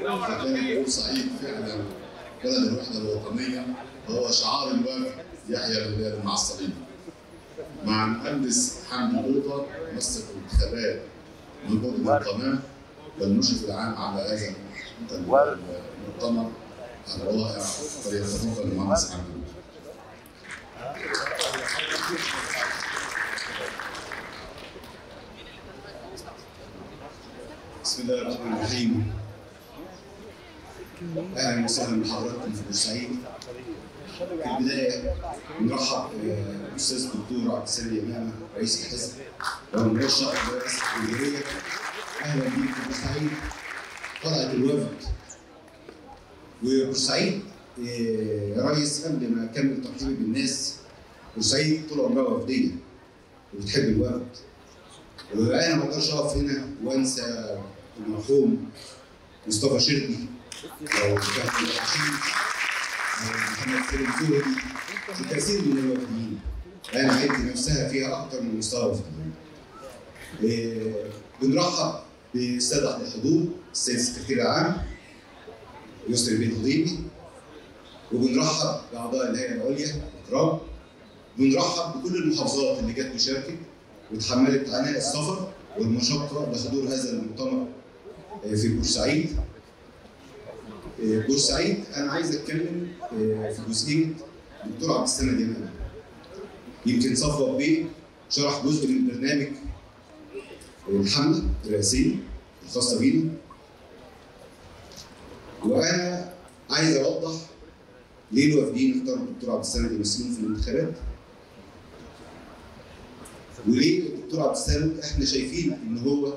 فكان بورسعيد فعلا بلد الوحده الوطنيه هو شعار الوفد يحيى البلاد مع الصليب. مع المهندس حمدي بوطه منسق الانتخابات من بعد القناه والمشرف العام على هذا المؤتمر الرائع فليتفضل المهندس حمدي بوطه. بسم الله الرحمن الرحيم اهلا وسهلا بحضراتكم في بورسعيد في البدايه نرحب بالاستاذ الدكتور عبد السلام يمامه رئيس الحزب والمرشح لرئاسه الجمهوريه اهلا بيك في بورسعيد طلعت الوفد وبورسعيد يا ريس قبل ما اكمل ترحيبي بالناس بورسعيد طول عمرها وفديه وبتحب الوفد وانا ما اقدرش اقف هنا وانسى المرحوم مصطفى شرقي او كابتن الحشيش او محمد سالم فهدي وكثير من الوفديين انا عيلتي نفسها فيها اكثر من مستوى وفديين. إيه بنرحب بالساده الحضور السيد السكرتير العام يسري بن خضيبي وبنرحب باعضاء الهيئه العليا الكرام بنرحب بكل المحافظات اللي جت وشاركت وتحملت عناء السفر والمشقه لحضور هذا المؤتمر في بورسعيد. بورسعيد انا عايز اتكلم في جزئيه الدكتور عبد السند يمامه. يمكن صفوه بيه شرح جزء من برنامج الحمله الرئاسيه الخاصه بينا. وانا عايز اوضح ليه الوافدين اختاروا الدكتور عبد السند يمثلون في الانتخابات وليه الدكتور عبد السلام احنا شايفين ان هو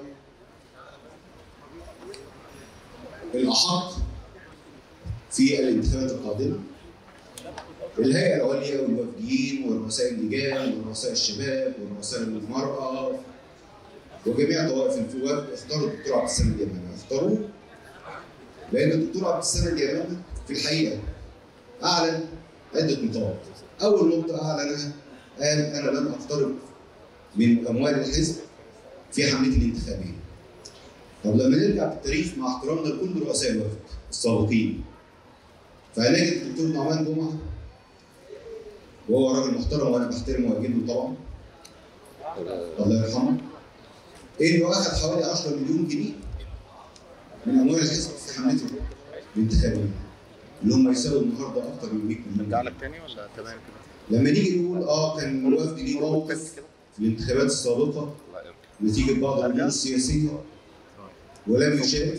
الاحق في الانتخابات القادمه الهيئه العليا والوفديين ورؤساء اللجان ورؤساء الشباب ورؤساء المراه وجميع طوائف الوفد اختاروا الدكتور عبد السلام يمامه اختاروه لان الدكتور عبد السلام يمامه في الحقيقه اعلن عده نقاط اول نقطه اعلنها قال انا لن اقترب من اموال الحزب في حملتي الانتخابيه. طب لما نرجع في التاريخ مع احترامنا لكل رؤساء الوفد السابقين فهنجد الدكتور نعمان جمعه وهو راجل محترم وانا بحترمه واجله طبعا الله يرحمه انه اخذ حوالي 10 مليون جنيه من اموال الحزب في حملته الانتخابيه اللي هم يساووا النهارده اكثر من 100 مليون ارجع لك تاني ولا تمام كده؟ لما نيجي نقول اه كان الوفد ليه موقف في الانتخابات السابقه نتيجه بعض الامور السياسيه ولم يشارك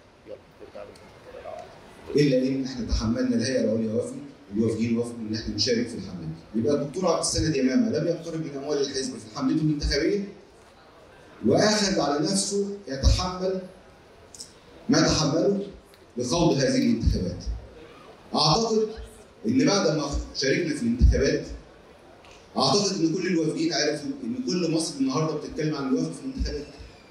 الا ان احنا تحملنا الهيئه العليا وفد الوافدين وافقوا ان احنا نشارك في الحمله يبقى الدكتور عبد السند يمامه لم يقترب من اموال الحزب في حملته الانتخابيه واخذ على نفسه يتحمل ما تحمله لخوض هذه الانتخابات. اعتقد ان بعد ما شاركنا في الانتخابات اعتقد ان كل الوافدين عرفوا ان كل مصر النهارده بتتكلم عن الوفد في الانتخابات.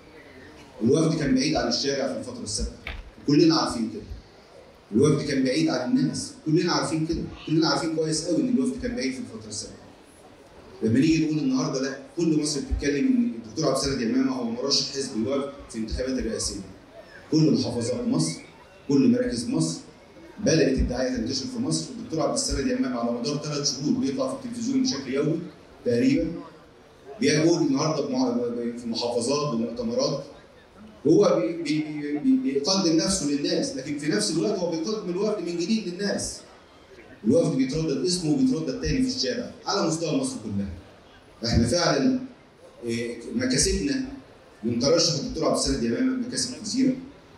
الوفد كان بعيد عن الشارع في الفتره السابقه. كلنا عارفين كده. الوفد كان بعيد عن الناس، كلنا عارفين كده، كلنا عارفين كويس قوي ان الوفد كان بعيد في الفتره السابقه. لما نيجي نقول النهارده لا كل مصر بتتكلم ان الدكتور عبد السند يمامه هو مرشح حزب الوفد في الانتخابات الرئاسيه. كل محافظات مصر، كل مراكز مصر بدات الدعايه تنتشر في مصر، الدكتور عبد السند يمامه على مدار ثلاث شهور بيطلع في التلفزيون بشكل يومي تقريبا. بيجول النهارده في محافظات بمؤتمرات هو بي بي بي بيقدم نفسه للناس لكن في نفس الوقت هو بيقدم الوفد من جديد للناس. الوفد بيتردد اسمه وبيتردد تاني في الشارع على مستوى مصر كلها. احنا فعلا إيه، مكاسبنا من ترشح الدكتور عبد السند يمامه مكاسب كثيره.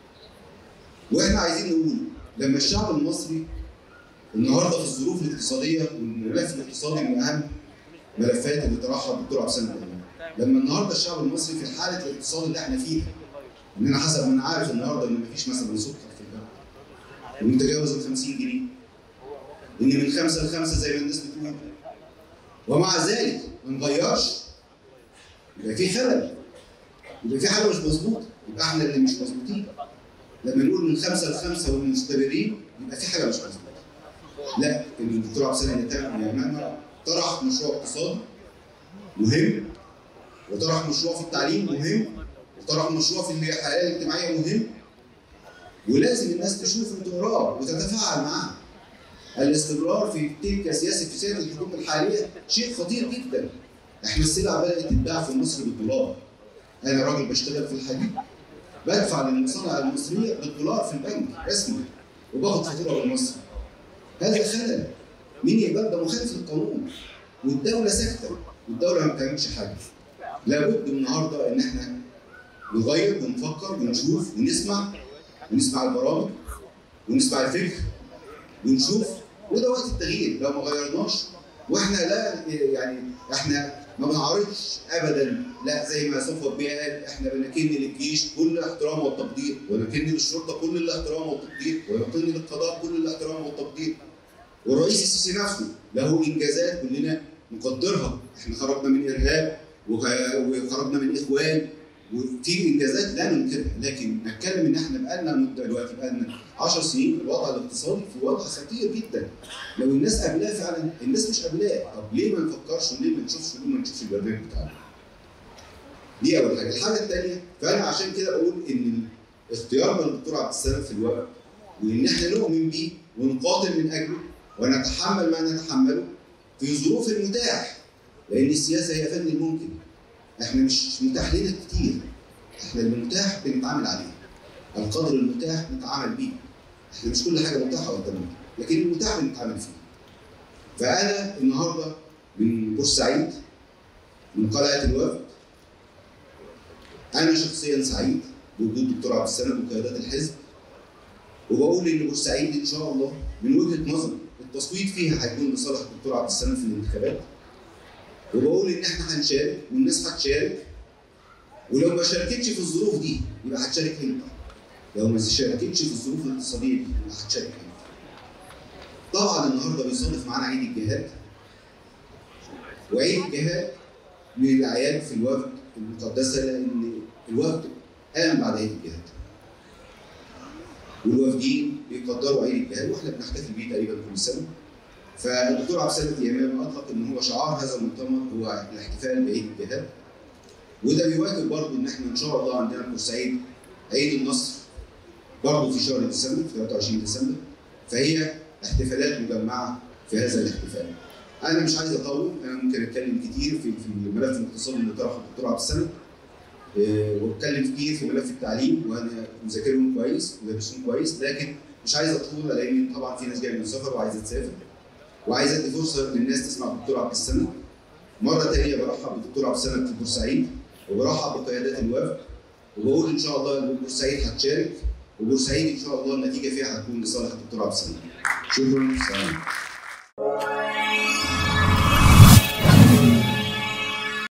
واحنا عايزين نقول لما الشعب المصري النهارده في الظروف الاقتصاديه والملف الاقتصادي من اهم ملفات اللي طرحها الدكتور عبد السند يمامه. لما النهارده الشعب المصري في حاله الاقتصاد اللي احنا فيها اننا حسب ما انا عارف النهارده ان مفيش مثلا سكر في البلد ومتجاوز ال 50 جنيه ان من خمسه لخمسه زي ما الناس بتقول ومع ذلك ما نغيرش يبقى في خلل يبقى في حاجه مش مظبوطه يبقى احنا اللي مش مظبوطين لما نقول من خمسه لخمسه والمستمرين يبقى في حاجه مش مظبوطه لا الدكتور عبد السلام يمامه طرح مشروع اقتصادي مهم وطرح مشروع في التعليم مهم وطرح مشروع في الحياه الاجتماعيه مهم ولازم الناس تشوفه وتقراه وتتفاعل معاه الاستمرار في تلك سياسه في سياسه الحكومه الحاليه شيء خطير جدا احنا السلع بدات تتباع في مصر بالدولار انا راجل بشتغل في الحديد بدفع للمصانع المصريه بالدولار في البنك رسمي وباخد فاتوره بالمصري هذا خلل مين يقبل ده مخالف للقانون والدوله ساكته والدوله ما بتعملش حاجه لابد النهارده ان احنا نغير ونفكر ونشوف ونسمع ونسمع البرامج ونسمع الفكر ونشوف وده وقت التغيير لو ما غيرناش واحنا لا يعني احنا ما بنعارضش ابدا لا زي ما صفوت بيه قال احنا بنكن للجيش كل الاحترام والتقدير ونكن للشرطه كل الاحترام والتقدير ونكن للقضاء كل الاحترام والتقدير والرئيس السيسي نفسه له انجازات كلنا نقدرها احنا خرجنا من ارهاب وخرجنا من اخوان وفي انجازات لا ننكرها لكن نتكلم ان احنا بقالنا مده دلوقتي بقالنا 10 سنين الوضع الاقتصادي في وضع خطير جدا لو الناس قابلاه فعلا الناس مش قابلاه طب ليه ما نفكرش وليه ما نشوفش وليه ما نشوفش البرنامج بتاعنا دي اول حاجه الحاجه الثانيه فانا عشان كده اقول ان اختيارنا للدكتور عبد السلام في الوقت وان احنا نؤمن بيه ونقاتل من اجله ونتحمل ما نتحمله في ظروف المتاح لان السياسه هي فن الممكن احنا مش متاح لنا كتير احنا المتاح بنتعامل عليه القدر المتاح نتعامل بيه احنا مش كل حاجه متاحه قدامنا لكن المتاح بنتعامل فيه فانا النهارده من بورسعيد من قلعه الوفد انا شخصيا سعيد بوجود الدكتور عبد السلام وقيادات الحزب وبقول ان بورسعيد ان شاء الله من وجهه نظري التصويت فيها هيكون لصالح الدكتور عبد السلام في الانتخابات وبقول ان احنا هنشارك والناس هتشارك ولو ما شاركتش في الظروف دي يبقى هتشارك امتى؟ لو ما شاركتش في الظروف الاقتصاديه دي يبقى هتشارك امتى؟ طبعا النهارده بيصادف معانا عيد الجهاد وعيد الجهاد من الاعياد في الوفد المقدسه لان الوفد قام بعد عيد الجهاد والوافدين بيقدروا عيد الجهاد واحنا بنحتفل بيه تقريبا كل سنه فالدكتور عبد السلام اليمامي اطلق ان هو شعار هذا المؤتمر هو الاحتفال بعيد الجهاد وده بيواكب برضه ان احنا ان شاء الله عندنا في بورسعيد عيد النصر برضه في شهر ديسمبر في 23 ديسمبر فهي احتفالات مجمعه في هذا الاحتفال. انا مش عايز اطول انا ممكن اتكلم كتير في في الملف الاقتصادي اللي طرحه الدكتور عبد السلام أه واتكلم كتير في ملف التعليم وانا مذاكرهم كويس ودارسهم كويس لكن مش عايز اطول لان طبعا في ناس جايه من السفر وعايزه تسافر وعايز ادي فرصه للناس تسمع الدكتور عبد السلام مره ثانيه برحب بالدكتور عبد السلام في بورسعيد وبرحب بقيادات الوفد وبقول ان شاء الله ان بورسعيد هتشارك وبورسعيد ان شاء الله النتيجه فيها هتكون لصالح الدكتور عبد السلام شكرا سلام